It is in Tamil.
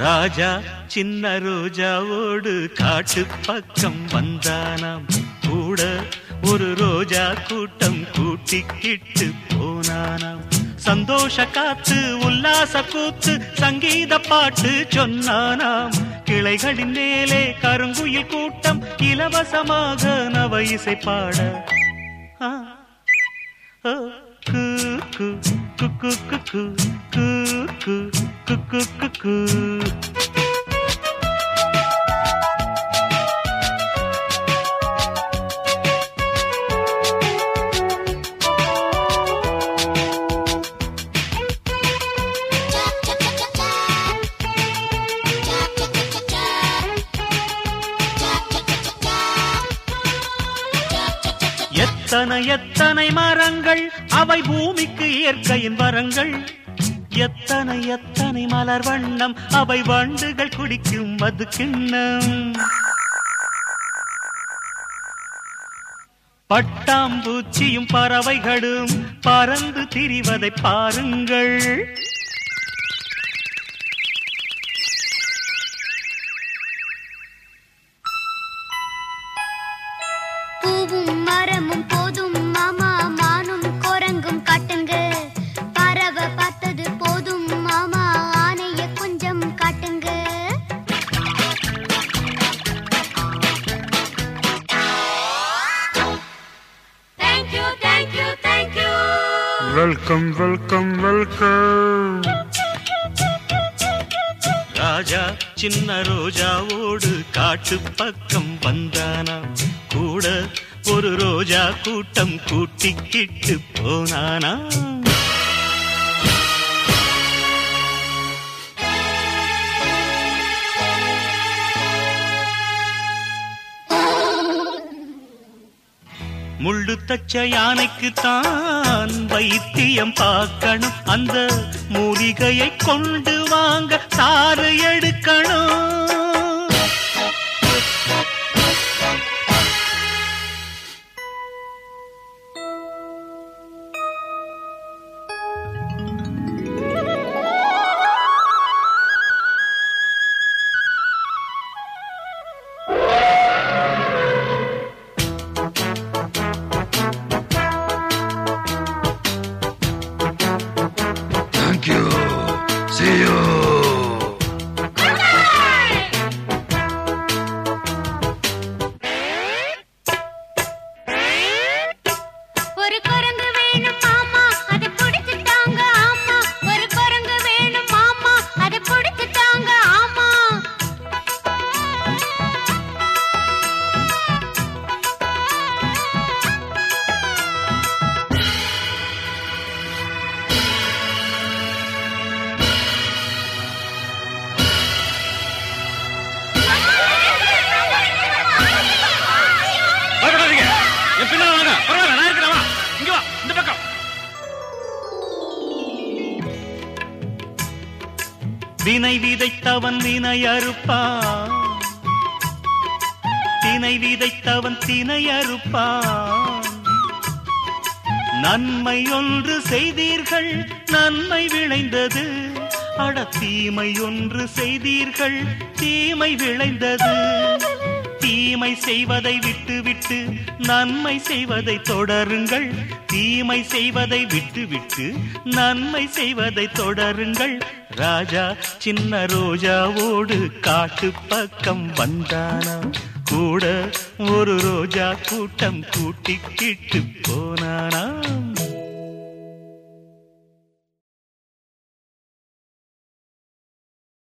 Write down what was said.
ராஜா சின்ன ரோஜாவோடு காட்டு பக்கம் வந்தானாம் கூட ஒரு ரோஜா கூட்டம் கூட்டிக்கிட்டு போனானாம் சந்தோஷ காத்து உல்லாச கூத்து சங்கீத பாட்டு சொன்னானாம் கிளைகளின் மேலே கருங்குயில் கூட்டம் இலவசமாக நவ இசை பாட ஆ ஓ, கு, கு, கு, கு, கு, கு, கு, கு, கு, கு, கு, கு. எத்தனை எத்தனை மரங்கள் அவை பூமிக்கு இயற்கையின் வரங்கள் எத்தனை எத்தனை மலர் வண்ணம் அவை வண்டுகள் குடிக்கும் மது கிண்ணம் பட்டாம்பூச்சியும் பறவைகளும் பறந்து திரிவதை பாருங்கள் பூவும் மரமும் போதும் மாமா மானும் குரங்கும் காட்டுங்க பறவை பார்த்தது போதும் மாமா ஆனைய கொஞ்சம் காட்டுங்க thank you thank you thank you welcome welcome welcome ராஜா சின்ன ரோஜாவோடு காட்டு பக்கம் வந்தானா கூட ஒரு ரோஜா கூட்டம் கூட்டிக்கிட்டு போனானா முள்ளு தச்ச யானைக்கு தான் வைத்தியம் பார்க்கணும் அந்த மூலிகையை கொண்டு வாங்க சாறு எடுக்கணும் தேங்க்யூ see you ஒரு குரங்கு வேணும் மாமா அதை பிடிச்சிட்டாங்க ஆமா ஒரு குரங்கு வேணும் மாமா அதை பிடிச்சிட்டாங்க ஆமா பயப்படாதீங்க என் பின்னால வாங்க பரவாயில்ல நான் இருக்கிறேன் வா இங்க வா இந்த பக்கம் வினை விதைத்தவன் வினை அறுப்பான் தினை விதைத்தவன் தினை அறுப்பான் நன்மை ஒன்று செய்தீர்கள் நன்மை விளைந்தது அட தீமை ஒன்று செய்தீர்கள் தீமை விளைந்தது தீமை செய்வதை விட்டு விட்டு நன்மை செய்வதை தொடருங்கள் தீமை செய்வதை விட்டு விட்டு நன்மை செய்வதை தொடருங்கள் ராஜா சின்ன ரோஜாவோடு காட்டு பக்கம் வந்தானா கூட ஒரு ரோஜா கூட்டம் கூட்டிக்கிட்டு போனானா